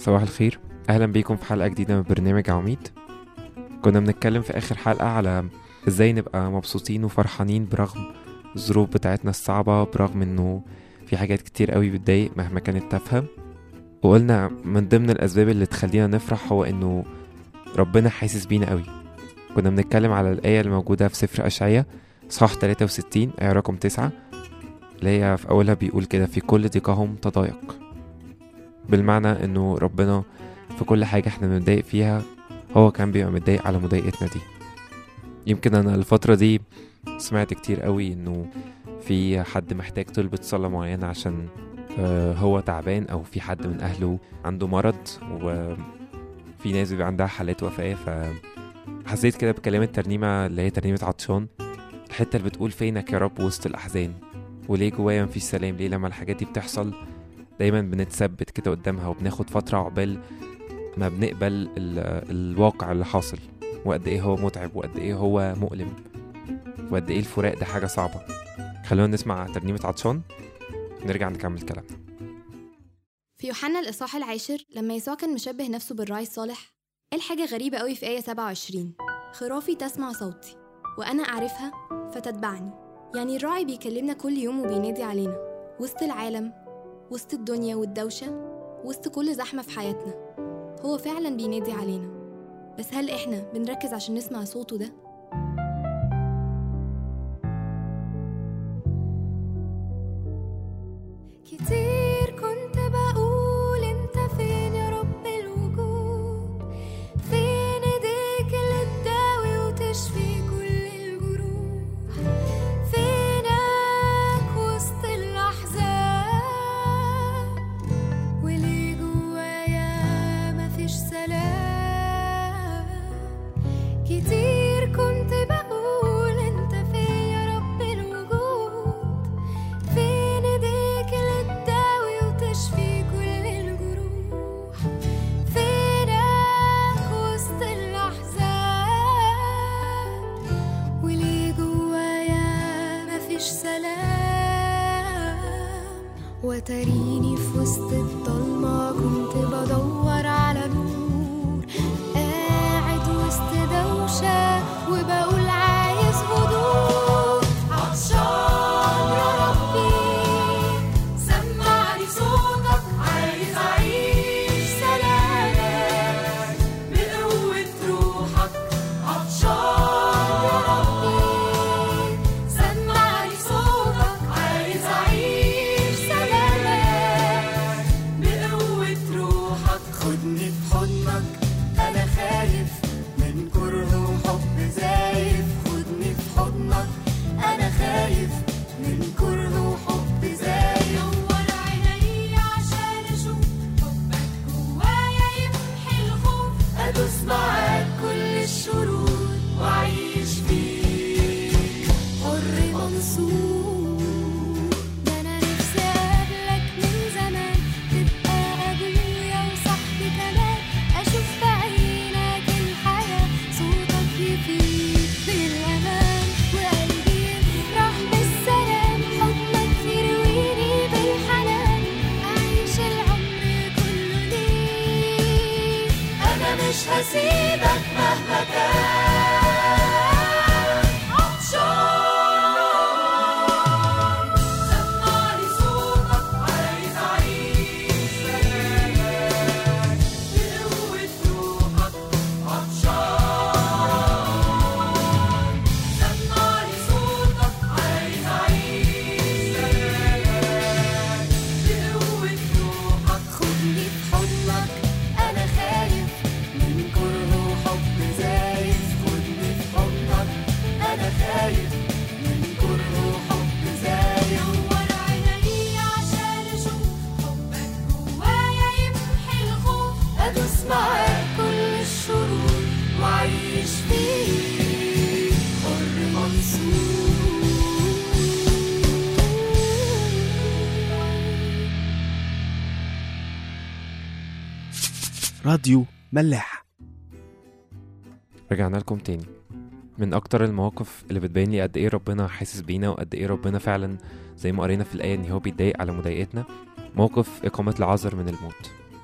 صباح الخير اهلا بيكم في حلقه جديده من برنامج عواميد كنا بنتكلم في اخر حلقه على ازاي نبقى مبسوطين وفرحانين برغم الظروف بتاعتنا الصعبه برغم انه في حاجات كتير قوي بتضايق مهما كانت تافهه وقلنا من ضمن الاسباب اللي تخلينا نفرح هو انه ربنا حاسس بينا قوي كنا بنتكلم على الايه الموجوده في سفر اشعياء صح 63 ايه رقم 9 اللي هي في اولها بيقول كده في كل ضيقهم تضايق بالمعنى انه ربنا في كل حاجة احنا بنتضايق فيها هو كان بيبقى متضايق على مضايقتنا دي يمكن انا الفترة دي سمعت كتير قوي انه في حد محتاج طلبة صلاة معينة عشان آه، هو تعبان او في حد من اهله عنده مرض وفي ناس بيبقى عندها حالات وفاة فحسيت كده بكلمة ترنيمة اللي هي ترنيمة عطشان الحتة اللي بتقول فينك يا رب وسط الأحزان وليه جوايا مفيش سلام ليه لما الحاجات دي بتحصل دايما بنتثبت كده قدامها وبناخد فترة عقبال ما بنقبل ال- الواقع اللي حاصل وقد ايه هو متعب وقد ايه هو مؤلم وقد ايه الفراق ده حاجة صعبة خلونا نسمع ترنيمة عطشان نرجع نكمل كلامنا في يوحنا الإصحاح العاشر لما يسوع كان مشبه نفسه بالراعي الصالح قال حاجة غريبة قوي في آية 27 خرافي تسمع صوتي وأنا أعرفها فتتبعني يعني الراعي بيكلمنا كل يوم وبينادي علينا وسط العالم وسط الدنيا والدوشة وسط كل زحمة في حياتنا هو فعلا بينادي علينا بس هل إحنا بنركز عشان نسمع صوته ده؟ كتير كنت بقول انت فين يا رب الوجود فين ايديك اللي تداوي وتشفي كل الجروح فينك وسط الاحزان وليه جوايا مفيش سلام كتير كنت بقول انت فين يا رب الوجود فين ايديك اللي تداوي وتشفي كل الجروح فينك وسط الاحزان وليه جوايا مفيش سلام وتريني في وسط الضلمة كنت بدور على نور قاعد وسط دوشة وبقول عايز هدوء عطشان يا ربي سمعني صوتك عايز أعيش سلامك بقوة روحك عطشان يا ربي سمعني صوتك عايز أعيش سلامك بقوة روحك خدني في حضنك انا خايف من كره وحب زايف خدني في حضنك انا خايف من كره وحب زايف نور عيني عشان اشوف حبك جوايا يمحي الخوف ادوس معاك كل الشرور واعيش فيك حر منصور ده انا نفسي اقابلك من زمان تبقى ابويا وصاحبي كمان اشوف في عينك الحياه صوتك يفيد بالامان وقلبي يفرح بالسلام حضنك يرويني بالحنان اعيش العمر كله ليك انا مش هسيبك مهما كان عطشان سمعني صوتك عايز اعيش سلامك بقوة روحك عطشان سمعني صوتك عايز اعيش سلامك بقوة روحك خدني في حضنك انا خايف من كره وحب زايف خدني في حضنك انا خايف من كره وحب زايف نور عيني عشان اشوف حبك جوايا يمحي الخوف ادوس معاك كل الشرور واعيش فيك حر منصور راديو ملاح رجعنا لكم تاني من اكتر المواقف اللي بتبين لي قد ايه ربنا حاسس بينا وقد ايه ربنا فعلا زي ما قرينا في الايه ان هو بيتضايق على مضايقتنا موقف اقامه العذر من الموت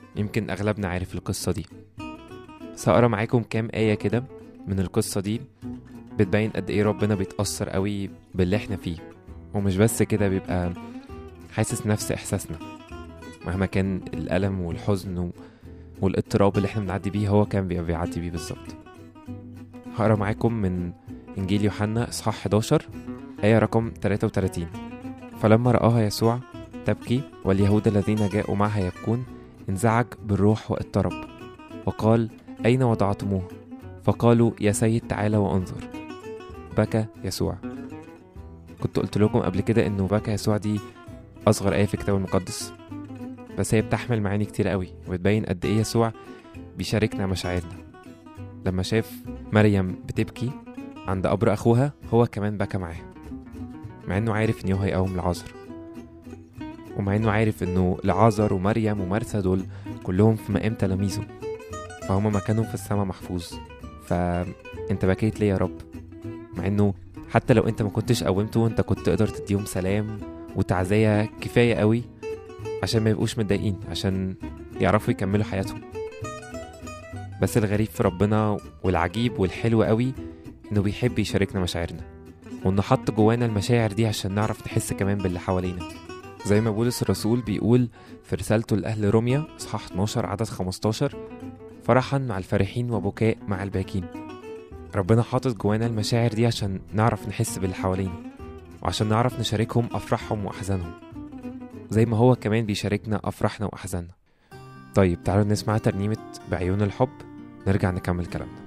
يمكن أغلبنا عارف القصة دي بس هقرا معاكم كام آية كده من القصة دي بتبين قد إيه ربنا بيتأثر قوي باللي إحنا فيه ومش بس كده بيبقى حاسس نفس إحساسنا مهما كان الألم والحزن و- والاضطراب اللي إحنا بنعدي بيه هو كان بيبقى بيعدي بيه بالظبط هقرا معاكم من إنجيل يوحنا إصحاح 11 آية رقم 33 فلما رآها يسوع تبكي واليهود الذين جاءوا معها يبكون انزعج بالروح واضطرب وقال أين وضعتموه؟ فقالوا يا سيد تعالى وانظر بكى يسوع كنت قلت لكم قبل كده انه بكى يسوع دي اصغر ايه في الكتاب المقدس بس هي بتحمل معاني كتير قوي وبتبين قد ايه يسوع بيشاركنا مشاعرنا لما شاف مريم بتبكي عند قبر اخوها هو كمان بكى معاها مع انه عارف ان هو هيقوم لعازر ومع انه عارف انه لعازر ومريم ومرثا دول كلهم في مقام تلاميذه فهم مكانهم في السماء محفوظ فانت بكيت ليه يا رب مع انه حتى لو انت ما كنتش قومته انت كنت تقدر تديهم سلام وتعزية كفاية قوي عشان ما يبقوش متضايقين عشان يعرفوا يكملوا حياتهم بس الغريب في ربنا والعجيب والحلو قوي انه بيحب يشاركنا مشاعرنا وانه حط جوانا المشاعر دي عشان نعرف نحس كمان باللي حوالينا زي ما بولس الرسول بيقول في رسالته لأهل روميا إصحاح 12 عدد 15 فرحا مع الفرحين وبكاء مع الباكين ربنا حاطط جوانا المشاعر دي عشان نعرف نحس باللي حوالينا وعشان نعرف نشاركهم أفراحهم وأحزانهم زي ما هو كمان بيشاركنا أفراحنا وأحزاننا طيب تعالوا نسمع ترنيمة بعيون الحب نرجع نكمل كلامنا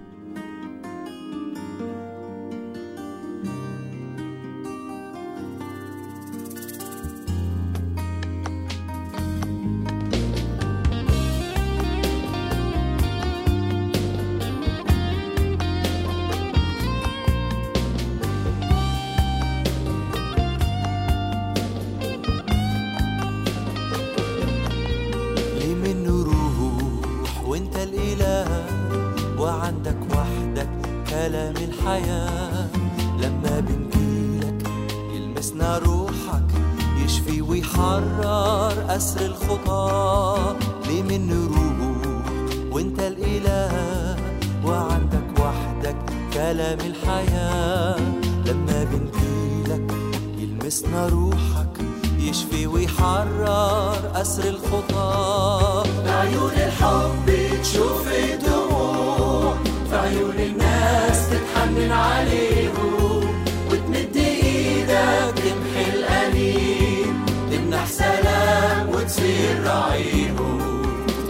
ليه منه روح وانت الاله وعندك وحدك كلام الحياة لما بنجيلك يلمسنا روحك يشفي ويحرر أسر الخطى ليه منه روح وانت الاله وعندك وحدك كلام الحياة لما بنجيلك يلمسنا روحك يشفي ويحرر أسر الخطى بعيون الحب تشوف الدموع في عيون الناس تتحنن عليهم وتمد ايدك تمحي الأليم تمنح سلام وتصير رعيهم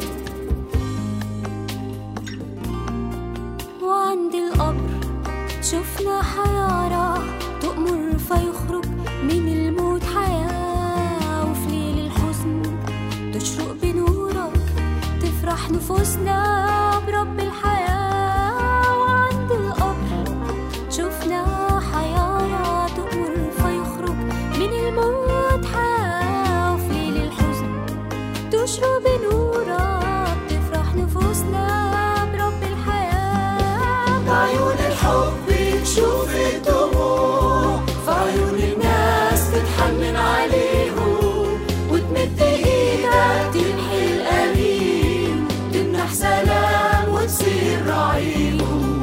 وعند القبر شفنا حيارة تؤمر فيخرج من الموت حياة وفي ليل الحزن تشرق بنورك تفرح نفوسنا برب الحياة وعند القبر شفنا حيارة تؤمر فيخرج من الموت حياة وفي ليل الحزن تشرق بنورك تفرح نفوسنا برب الحياة بعيون الحب تشوف الدموع في عيون الناس تتحنن عليهم وتمد ايدك تمحي الأليم تمنح سلام وتصير رعيهم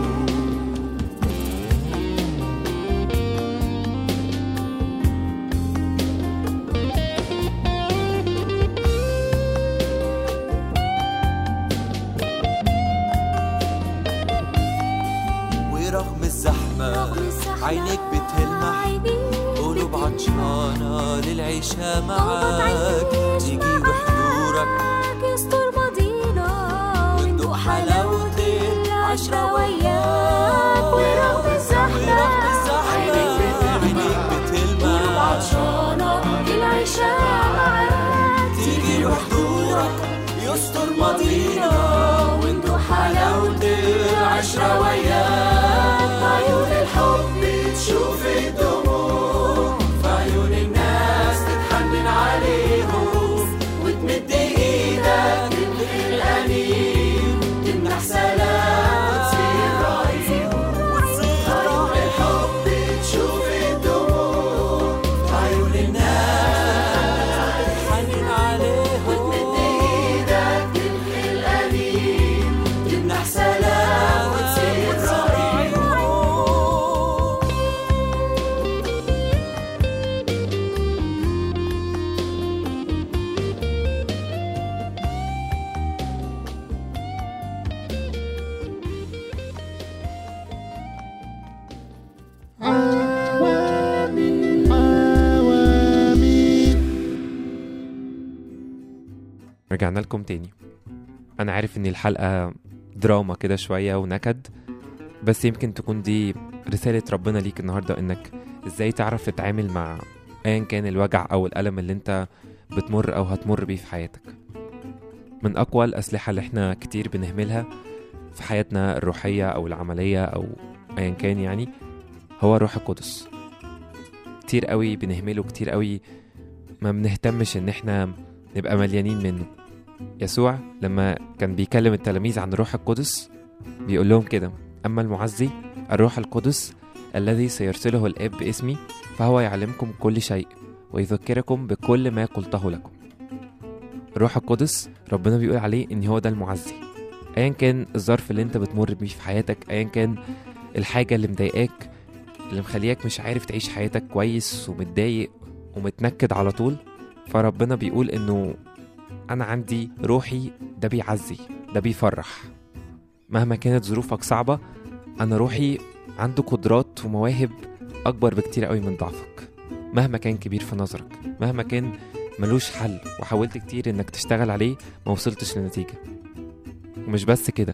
ورغم الزحمة رغم الزحمة عينيك بتلمح عينيك قلوب عطشانة للعيشة طلبت معاك عيش تيجي بحضورك معاك يستر ماضينا وندوق حلاوة العشرة وياك ورغم الزحمة ورغم الزحمة عينيك قلوب بتلمع عطشانة للعيشة معاك تيجي بحضورك يستر ماضينا وندوق حلاوة العشرة وياك عيون الحب تشوف الدموع في عيون الناس تتحنن عليهم وتمد ايدك تمحي الأليم تمنح سلام وتصير رعيهم عيون الحب تشوف الدموع في عيون الناس تتحنن عليهم وتمد ايدك تمحي رجعنا لكم تاني انا عارف ان الحلقة دراما كده شوية ونكد بس يمكن تكون دي رسالة ربنا ليك النهاردة انك ازاي تعرف تتعامل مع ايا كان الوجع او الألم اللي انت بتمر او هتمر بيه في حياتك من اقوى الاسلحة اللي احنا كتير بنهملها في حياتنا الروحية او العملية او ايا كان يعني هو الروح القدس كتير قوي بنهمله كتير قوي ما بنهتمش ان احنا نبقى مليانين منه يسوع لما كان بيكلم التلاميذ عن الروح القدس بيقول لهم كده أما المعزي الروح القدس الذي سيرسله الآب باسمي فهو يعلمكم كل شيء ويذكركم بكل ما قلته لكم الروح القدس ربنا بيقول عليه إن هو ده المعزي أيا كان الظرف اللي أنت بتمر بيه في حياتك أيا كان الحاجة اللي مضايقاك اللي مخلياك مش عارف تعيش حياتك كويس ومتضايق ومتنكد على طول فربنا بيقول إنه أنا عندي روحي ده بيعزي ده بيفرح مهما كانت ظروفك صعبة أنا روحي عنده قدرات ومواهب أكبر بكتير قوي من ضعفك مهما كان كبير في نظرك مهما كان ملوش حل وحاولت كتير إنك تشتغل عليه ما وصلتش لنتيجة ومش بس كده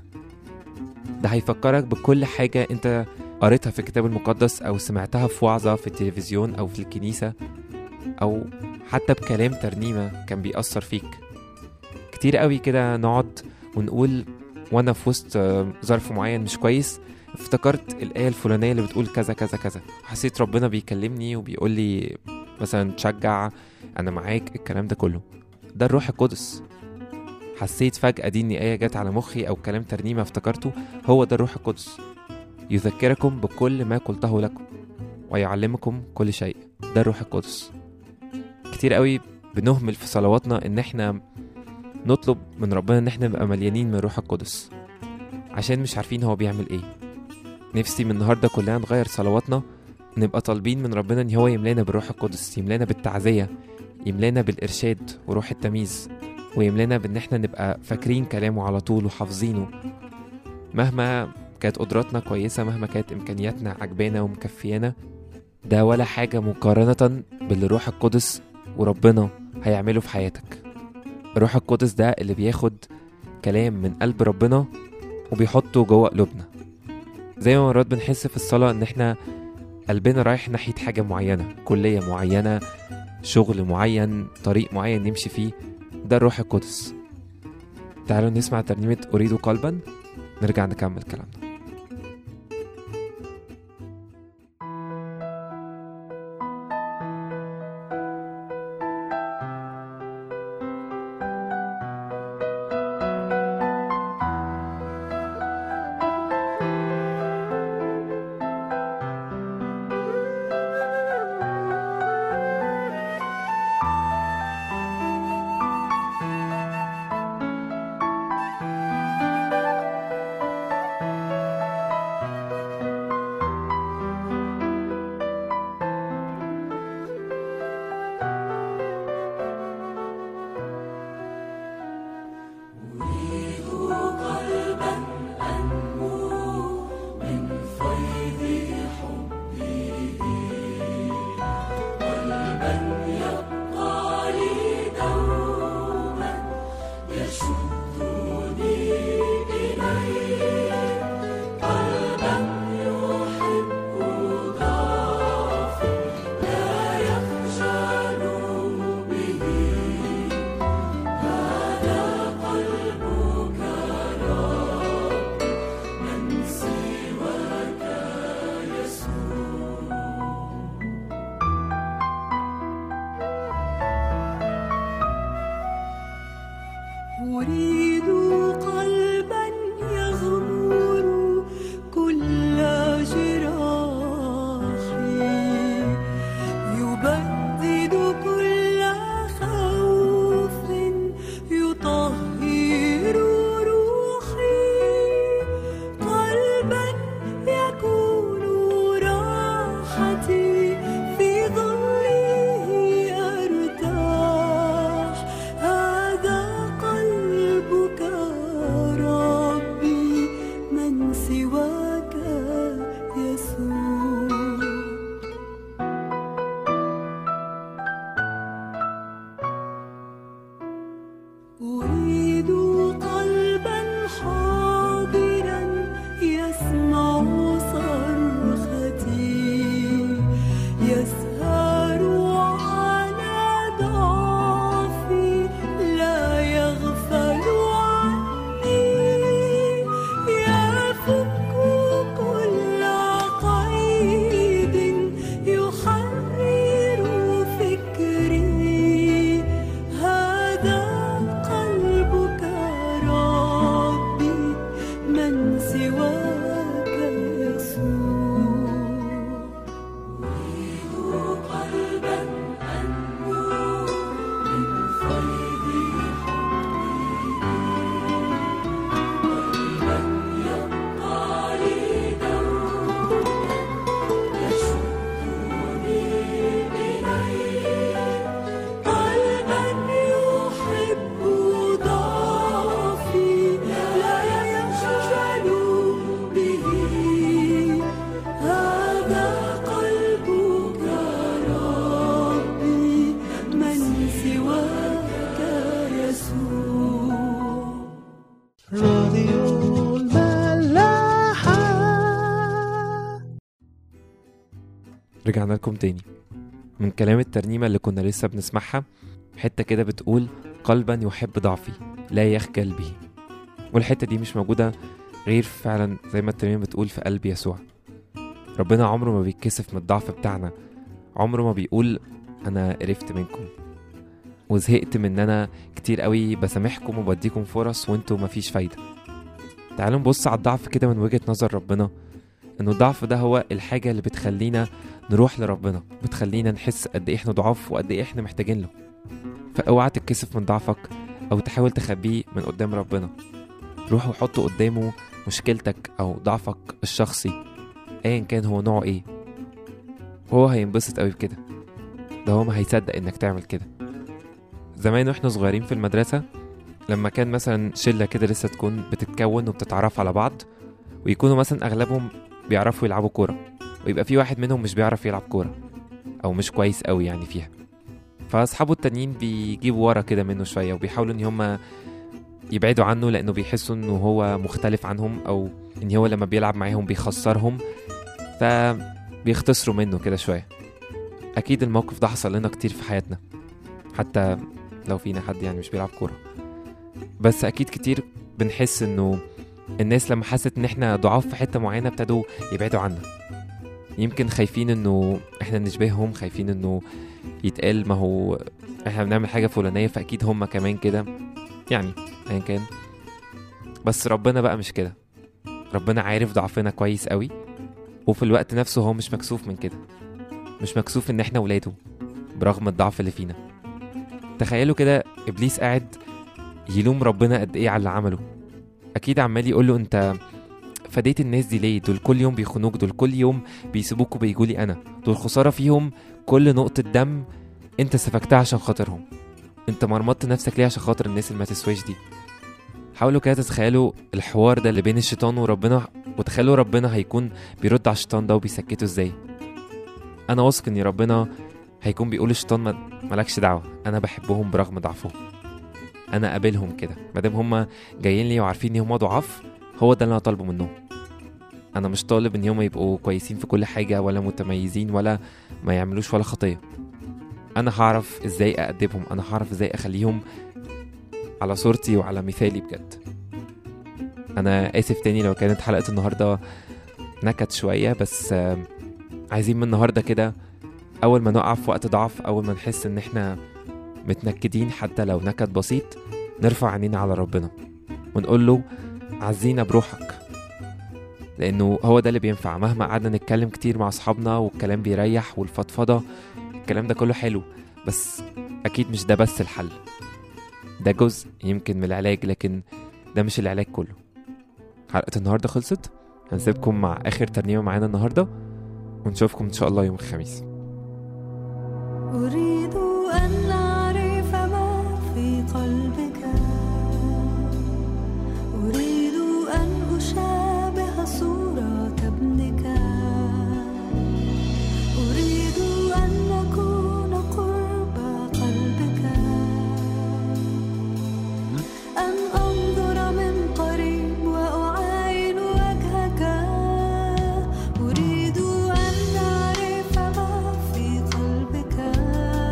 ده هيفكرك بكل حاجة أنت قريتها في الكتاب المقدس أو سمعتها في وعظة في التلفزيون أو في الكنيسة أو حتى بكلام ترنيمة كان بيأثر فيك كتير قوي كده نقعد ونقول وانا في وسط آه، ظرف معين مش كويس افتكرت الآية الفلانية اللي بتقول كذا كذا كذا حسيت ربنا بيكلمني وبيقول لي مثلا تشجع أنا معاك الكلام ده كله ده الروح القدس حسيت فجأة دي إن آية جت على مخي أو كلام ترنيمة افتكرته هو ده الروح القدس يذكركم بكل ما قلته لكم ويعلمكم كل شيء ده الروح القدس كتير قوي بنهمل في صلواتنا إن إحنا نطلب من ربنا ان احنا نبقى مليانين من الروح القدس عشان مش عارفين هو بيعمل ايه نفسي من النهارده كلنا نغير صلواتنا نبقى طالبين من ربنا ان هو يملانا بالروح القدس يملانا بالتعزيه يملانا بالارشاد وروح التمييز ويملانا بان احنا نبقى فاكرين كلامه على طول وحافظينه مهما كانت قدراتنا كويسه مهما كانت امكانياتنا عجبانا ومكفيانا ده ولا حاجه مقارنه باللي الروح القدس وربنا هيعمله في حياتك الروح القدس ده اللي بياخد كلام من قلب ربنا وبيحطه جوه قلوبنا زي ما مرات بنحس في الصلاة ان احنا قلبنا رايح ناحية حاجة معينة كلية معينة شغل معين طريق معين نمشي فيه ده الروح القدس تعالوا نسمع ترنيمة أريد قلبا نرجع نكمل كلامنا ورجعنا لكم تاني من كلام الترنيمة اللي كنا لسه بنسمعها حتة كده بتقول قلبا يحب ضعفي لا يخجل به والحتة دي مش موجودة غير فعلا زي ما الترنيمة بتقول في قلب يسوع ربنا عمره ما بيتكسف من الضعف بتاعنا عمره ما بيقول أنا قرفت منكم وزهقت من ان انا كتير قوي بسامحكم وبديكم فرص وانتوا مفيش فايدة تعالوا نبص على الضعف كده من وجهة نظر ربنا انه الضعف ده هو الحاجة اللي بتخلينا نروح لربنا بتخلينا نحس قد ايه احنا ضعاف وقد ايه احنا محتاجين له فاوعى تتكسف من ضعفك او تحاول تخبيه من قدام ربنا روح وحط قدامه مشكلتك او ضعفك الشخصي ايا كان هو نوعه ايه وهو هينبسط قوي بكده ده هو ما هيصدق انك تعمل كده زمان واحنا صغيرين في المدرسة لما كان مثلا شلة كده لسه تكون بتتكون وبتتعرف على بعض ويكونوا مثلا أغلبهم بيعرفوا يلعبوا كورة ويبقى في واحد منهم مش بيعرف يلعب كورة أو مش كويس قوي يعني فيها فأصحابه التانيين بيجيبوا ورا كده منه شوية وبيحاولوا إن هما يبعدوا عنه لأنه بيحسوا إنه هو مختلف عنهم أو إن هو لما بيلعب معاهم بيخسرهم فبيختصروا منه كده شوية أكيد الموقف ده حصل لنا كتير في حياتنا حتى لو فينا حد يعني مش بيلعب كورة بس أكيد كتير بنحس إنه الناس لما حست إن إحنا ضعاف في حتة معينة ابتدوا يبعدوا عنا يمكن خايفين إنه إحنا نشبههم خايفين إنه يتقال ما هو إحنا بنعمل حاجة فلانية فأكيد هم كمان كده يعني أيا كان بس ربنا بقى مش كده ربنا عارف ضعفنا كويس قوي وفي الوقت نفسه هو مش مكسوف من كده مش مكسوف إن إحنا ولاده برغم الضعف اللي فينا تخيلوا كده ابليس قاعد يلوم ربنا قد ايه على اللي عمله اكيد عمال يقول له انت فديت الناس دي ليه دول كل يوم بيخونوك دول كل يوم بيسيبوك وبيجوا لي انا دول خساره فيهم كل نقطه دم انت سفكتها عشان خاطرهم انت مرمطت نفسك ليه عشان خاطر الناس اللي ما تسواش دي حاولوا كده تتخيلوا الحوار ده اللي بين الشيطان وربنا وتخيلوا ربنا هيكون بيرد على الشيطان ده وبيسكته ازاي انا واثق ان ربنا هيكون بيقول للشيطان ما- مالكش دعوه انا بحبهم برغم ضعفهم انا قابلهم كده مادام هم جايين لي وعارفين ان هم ضعاف هو ده اللي انا طالبه منهم انا مش طالب ان هم يبقوا كويسين في كل حاجه ولا متميزين ولا ما يعملوش ولا خطيه انا هعرف ازاي اادبهم انا هعرف ازاي اخليهم على صورتي وعلى مثالي بجد انا اسف تاني لو كانت حلقه النهارده نكت شويه بس آه، عايزين من النهارده كده اول ما نقع في وقت ضعف اول ما نحس ان احنا متنكدين حتى لو نكد بسيط نرفع عينينا على ربنا ونقول له عزينا بروحك لانه هو ده اللي بينفع مهما قعدنا نتكلم كتير مع اصحابنا والكلام بيريح والفضفضه الكلام ده كله حلو بس اكيد مش ده بس الحل ده جزء يمكن من العلاج لكن ده مش العلاج كله حلقه النهارده خلصت هنسيبكم مع اخر ترنيمه معانا النهارده ونشوفكم ان شاء الله يوم الخميس أريد أن أعرف ما في قلبك أريد أن أشابه صورة ابنك أريد أن أكون قرب قلبك أن أنظر من قريب وأعاين وجهك أريد أن أعرف ما في قلبك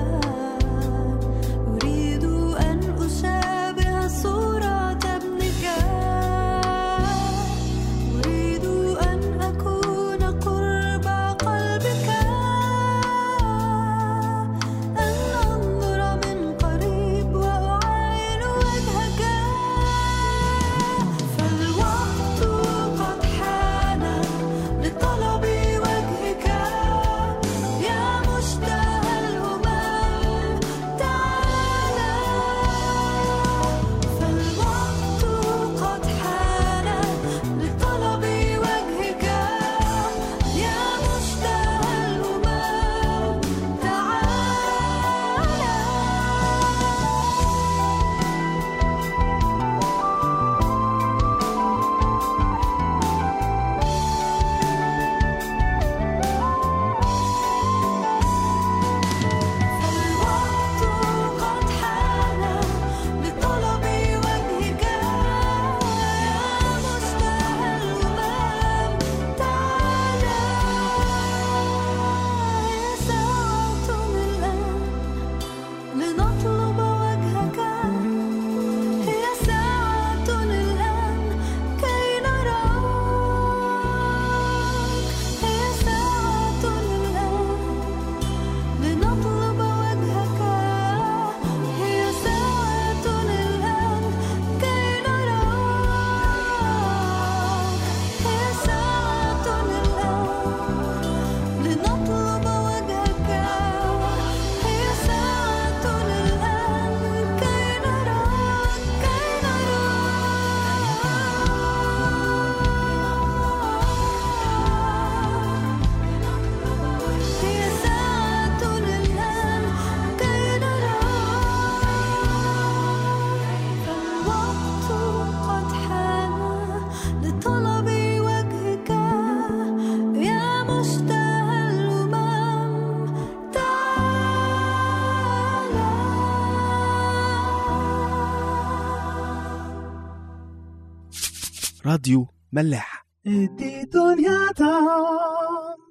راديو ملاح ادي دنيا طعم